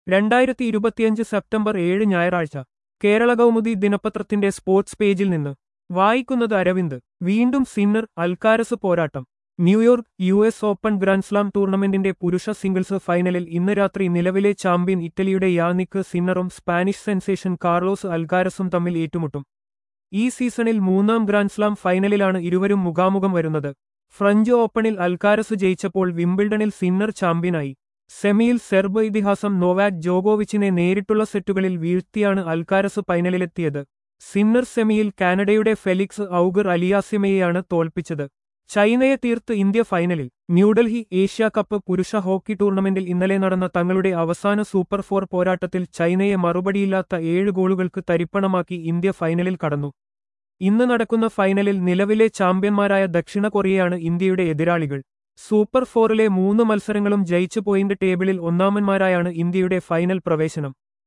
രണ്ടായിരത്തി ഇരുപത്തിയഞ്ച് സെപ്റ്റംബർ ഏഴ് ഞായറാഴ്ച കേരള കൗമുദി ദിനപത്രത്തിന്റെ സ്പോർട്സ് പേജിൽ നിന്ന് വായിക്കുന്നത് അരവിന്ദ് വീണ്ടും സിന്നർ അൽക്കാരസ് പോരാട്ടം New York U S open grand slam ടൂർണമെന്റിന്റെ പുരുഷ സിംഗിൾസ് ഫൈനലിൽ ഇന്ന് രാത്രി നിലവിലെ ചാമ്പ്യൻ ഇറ്റലിയുടെ യാനിക്ക് സിന്നറും സ്പാനിഷ് സെൻസേഷൻ കാർലോസ് അൽക്കാരസും തമ്മിൽ ഏറ്റുമുട്ടും ഈ സീസണിൽ മൂന്നാം ഗ്രാൻഡ്സ്ലാം ഫൈനലിലാണ് ഇരുവരും മുഖാമുഖം വരുന്നത് ഫ്രഞ്ച് ഓപ്പണിൽ അൽക്കാരസ് ജയിച്ചപ്പോൾ വിംബിൾഡണിൽ സിന്നർ ചാമ്പ്യനായി സെമിയിൽ സെർബ് ഇതിഹാസം നോവാക് ജോഗോവിച്ചിനെ നേരിട്ടുള്ള സെറ്റുകളിൽ വീഴ്ത്തിയാണ് അൽക്കാരസ് ഫൈനലിലെത്തിയത് സിന്നർ സെമിയിൽ കാനഡയുടെ ഫെലിക്സ് ഔഗർ അലിയാസിമയെയാണ് തോൽപ്പിച്ചത് ചൈനയെ തീർത്ത് ഇന്ത്യ ഫൈനലിൽ ന്യൂഡൽഹി ഏഷ്യ കപ്പ് പുരുഷ ഹോക്കി ടൂർണമെന്റിൽ ഇന്നലെ നടന്ന തങ്ങളുടെ അവസാന സൂപ്പർ ഫോർ പോരാട്ടത്തിൽ ചൈനയെ മറുപടിയില്ലാത്ത ഏഴ് ഗോളുകൾക്ക് തരിപ്പണമാക്കി ഇന്ത്യ ഫൈനലിൽ കടന്നു ഇന്ന് നടക്കുന്ന ഫൈനലിൽ നിലവിലെ ചാമ്പ്യന്മാരായ ദക്ഷിണ കൊറിയയാണ് ഇന്ത്യയുടെ എതിരാളികൾ സൂപ്പർ ഫോറിലെ മൂന്ന് മത്സരങ്ങളും ജയിച്ച് പോയിന്റ് ടേബിളിൽ ഒന്നാമന്മാരായാണ് ഇന്ത്യയുടെ ഫൈനൽ പ്രവേശനം